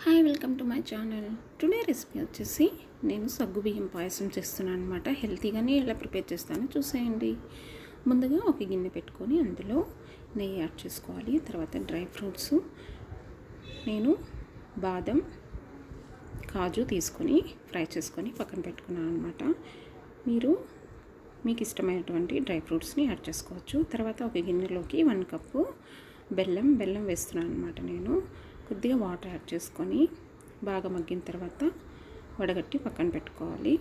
hi welcome to my channel today recipe వచ్చేసి నేను సగ్గు బియ్యం పాయసం చేస్తున్నాను అనమాట హెల్తీగానే ఎలా ప్రిపేర్ చేస్తానో చూసేయండి ముందుగా ఒక గిన్నె పెట్టుకొని అందులో నెయ్యి యాడ్ చేసుకోవాలి తర్వాత డ్రై ఫ్రూట్స్ నేను బాదం కాజు తీసుకొని ఫ్రై చేసుకొని పక్కన పెట్టుకున్నాను అనమాట మీరు మీకు ఇష్టమైనటువంటి డ్రై ఫ్రూట్స్ని యాడ్ చేసుకోవచ్చు తర్వాత ఒక గిన్నెలోకి వన్ కప్పు బెల్లం బెల్లం వేస్తున్నాను అనమాట నేను కొద్దిగా వాటర్ యాడ్ చేసుకొని బాగా మగ్గిన తర్వాత వడగట్టి పక్కన పెట్టుకోవాలి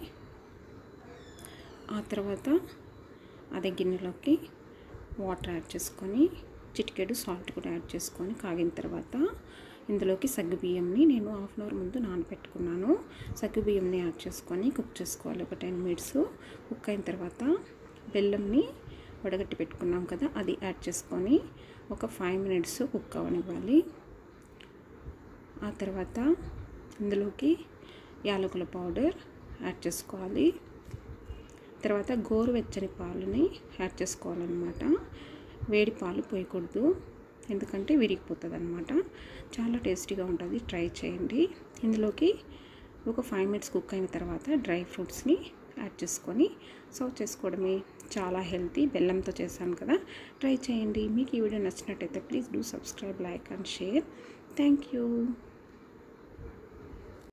ఆ తర్వాత అదే గిన్నెలోకి వాటర్ యాడ్ చేసుకొని చిటికెడు సాల్ట్ కూడా యాడ్ చేసుకొని కాగిన తర్వాత ఇందులోకి సగ్గు బియ్యంని నేను హాఫ్ అన్ అవర్ ముందు నానబెట్టుకున్నాను సగ్గు బియ్యంని యాడ్ చేసుకొని కుక్ చేసుకోవాలి ఒక టెన్ మినిట్స్ కుక్ అయిన తర్వాత బెల్లంని వడగట్టి పెట్టుకున్నాం కదా అది యాడ్ చేసుకొని ఒక ఫైవ్ మినిట్స్ కుక్ అవనివ్వాలి ఆ తర్వాత ఇందులోకి యాలకుల పౌడర్ యాడ్ చేసుకోవాలి తర్వాత గోరువెచ్చని పాలని యాడ్ చేసుకోవాలన్నమాట వేడి పాలు పోయకూడదు ఎందుకంటే విరిగిపోతుంది అనమాట చాలా టేస్టీగా ఉంటుంది ట్రై చేయండి ఇందులోకి ఒక ఫైవ్ మినిట్స్ కుక్ అయిన తర్వాత డ్రై ఫ్రూట్స్ని యాడ్ చేసుకొని సర్వ్ చేసుకోవడమే చాలా హెల్తీ బెల్లంతో చేశాను కదా ట్రై చేయండి మీకు ఈ వీడియో నచ్చినట్టయితే please do subscribe like and share thank you